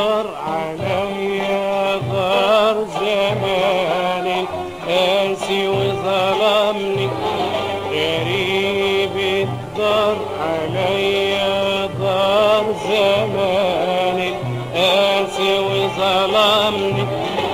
الدار عليا دار زماني قاسي وظلمني غريب الدار عليا دار زماني قاسي وظلمني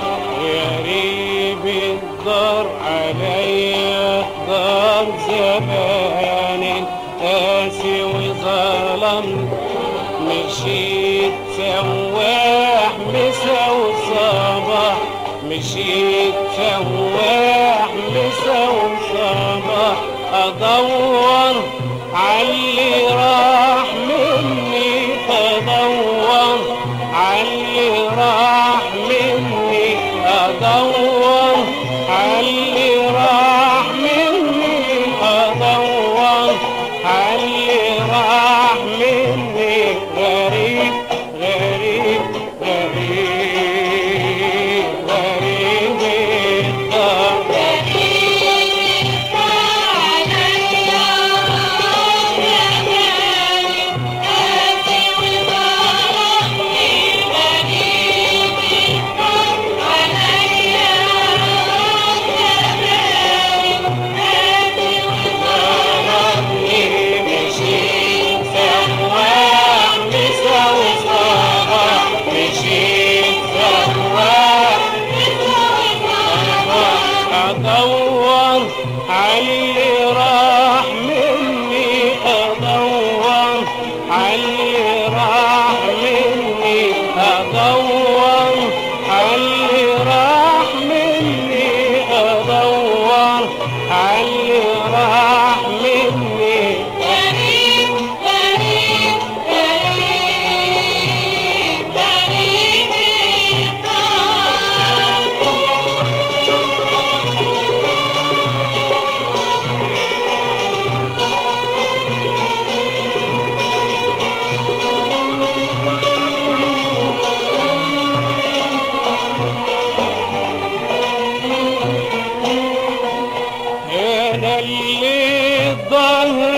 غريب الدار عليا دار زماني قاسي وظلمني مشيت سواح مسا وصباح مشيت سواح مسا وصباح ادور عاللي راح مني ادور عاللي راح مني ادور عاللي راح مني ادور عاللي راح مني غريب غريب غريب غريب الدار مشيت سواح مسا وصباح مشيت سواح ادور عاللي راح مني ادور عاللي راح مني ادور عاللي راح مني ادور عاللي راح مني انا اللي الظهر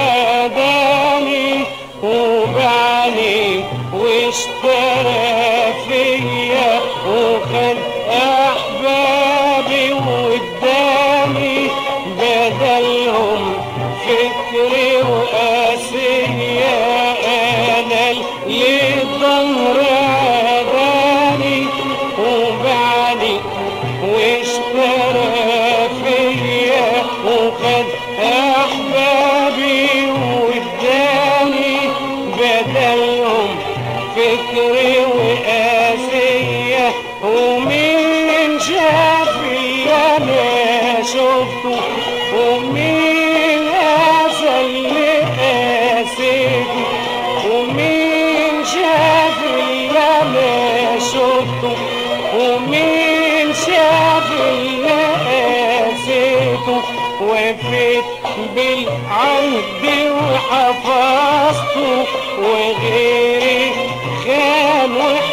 عداني وبعني واشترى فيا وخد احبابي واداني بدلهم فكري وقاسية انا اللي الظهر عداني وبعني واشترى فيا وخد احبابي واداني بدلهم فكري وقاسية ومين شاف اللي انا شفته ومين قاسى اللي قاسيته ومين شاف اللي انا شفته ومين شاف اللي قاسيته وفيت بالعهد وحفظته وغيري خان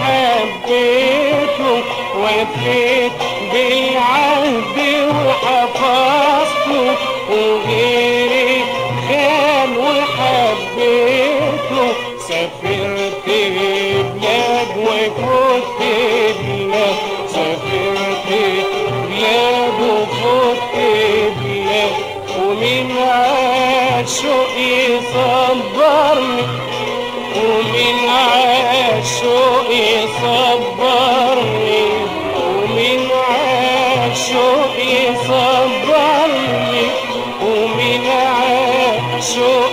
وحبيته وفيت بالعهد وحفظته وغيري خان وحبيته سافرت بلاد وفوت بلاد سافرت بلاد وفوت بلاد ومن عاشق يصبرني ومن عاشق يصبرني ومن عاشق يصبرني ومن عاشق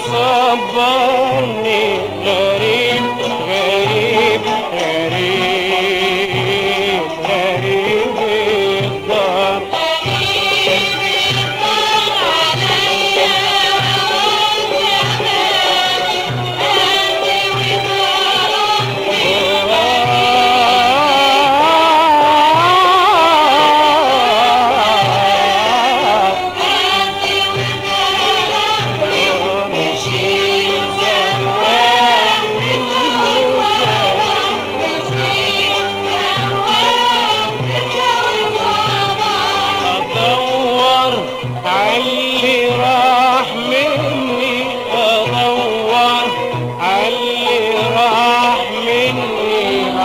يصبرني غريب غريب غريب غريب الدار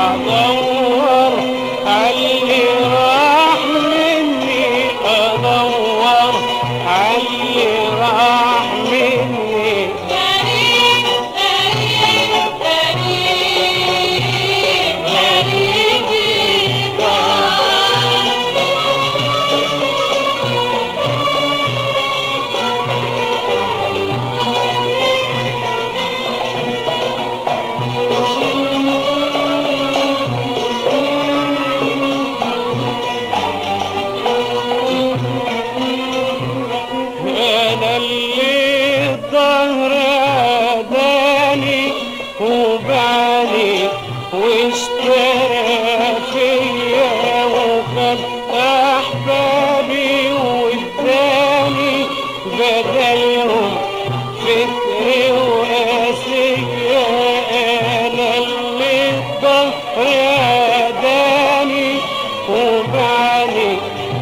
ادور عاللي راح مني ادور عاللي راح مني انا اللي الظهر عداني وبعني واشترى فيا وخد احبابي واداني بدلهم فكري واسيا انا اللي الظهر عداني وبعني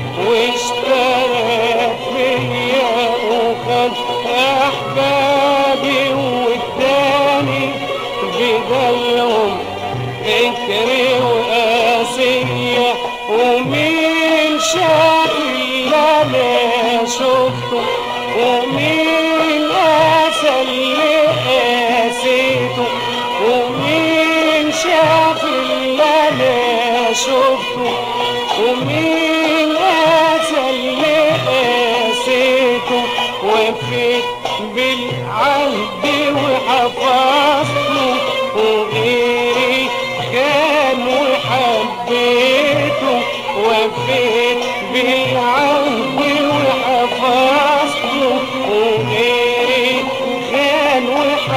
واشترى فيا وخد احبابي واداني بدلهم فكري وقاسية ومين شاف اللي انا شفته ومين قاسى اللي قاسيته ومين شاف اللي انا شفته ومين قاسى اللي قاسيته وفيت بالعهد وحفظته وغيري كان وحبيته وفيت بالعهد وحفظته وغيري كان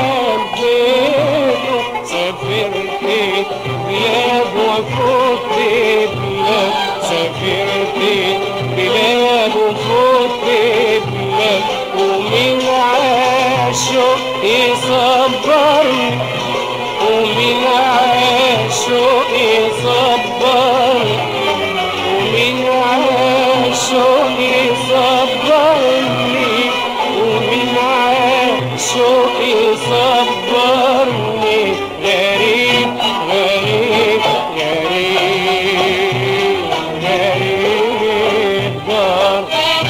وحبيته سافرت بلاد وفوت بلاد سافرت بلاد وفوت بلاد ومن عاشق يصبرني ومن عاشق يصبرني ومن عاشق يصبرني ومن عاشق يصبرني غريب غريب غريب غريب دار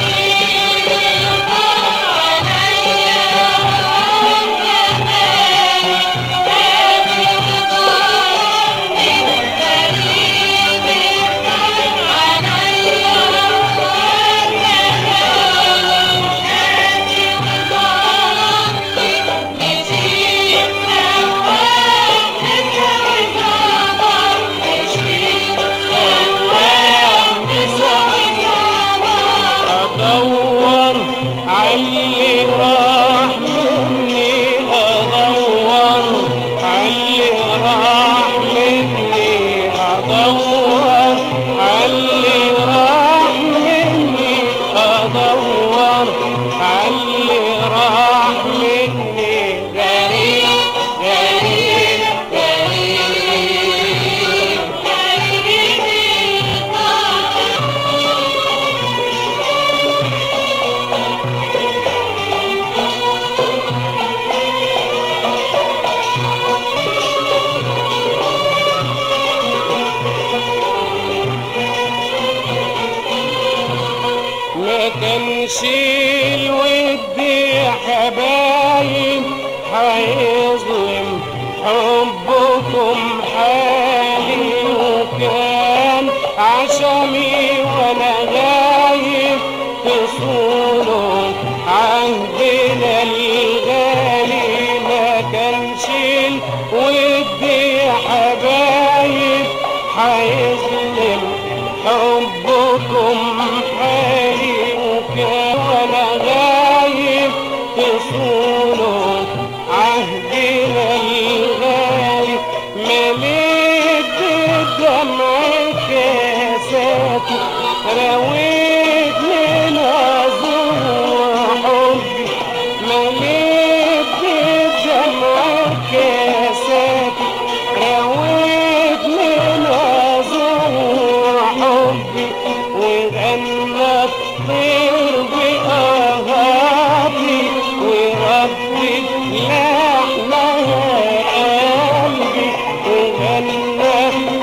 ادور عاللي راح مني ادور عاللي راح مني ادور عاللي راح مني ادور عاللي راح مني غريب غريب غريب ما كانش الود يا حبايب هيظلم حبكم حالي وكان عشمي وانا غايب تصونوا عهدنا الغالي ما كانش الود يا حبايب هيظلم حبكم حالي وكان وانا غايب تصونوا عهدنا الغالي مليت بالدمع كاساتي رويت من عزوم حبي مليت بالدمع كاساتي رويت من عزوم حبي وغنى الطير بأهاتي وردت لحنها قلبي وغنى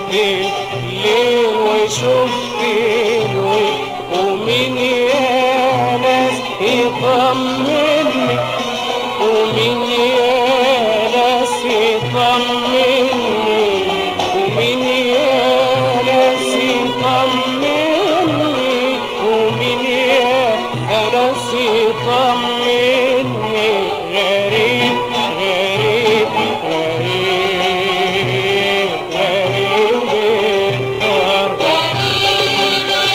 الليل وشفت الويل ومين يا ناس يطمني ومين يا ناس يطمني ومين يا ناس يطمني ومين يا ناس يطمني غريب غريب غريب غريب الدار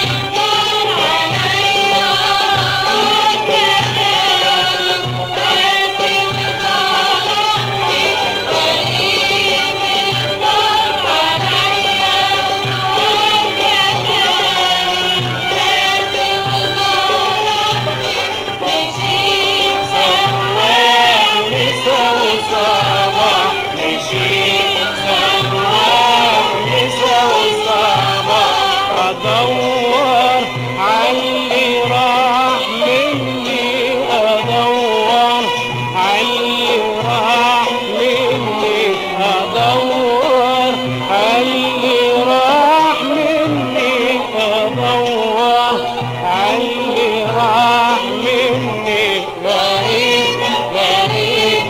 مساء وصباح نشيد سواح مساء وصباح ادور عاللي راح مني ادور عاللي راح مني ادور عاللي راح مني ادور عاللي راح مني غريب غريب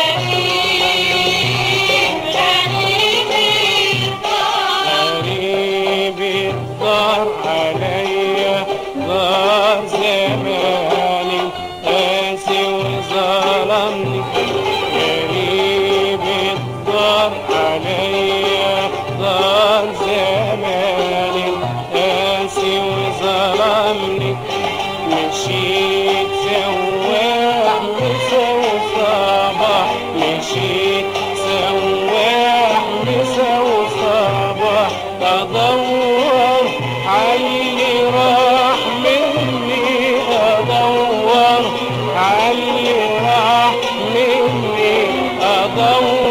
غريب الدار عليا دار زماني قاسي وظلمني غريب الدار عليا دار زماني قاسي وظلمني مشيت سواح مسا صباح مشيت سواح مسا صباح ادور عاللي راح مني ادور عاللي راح مني ادور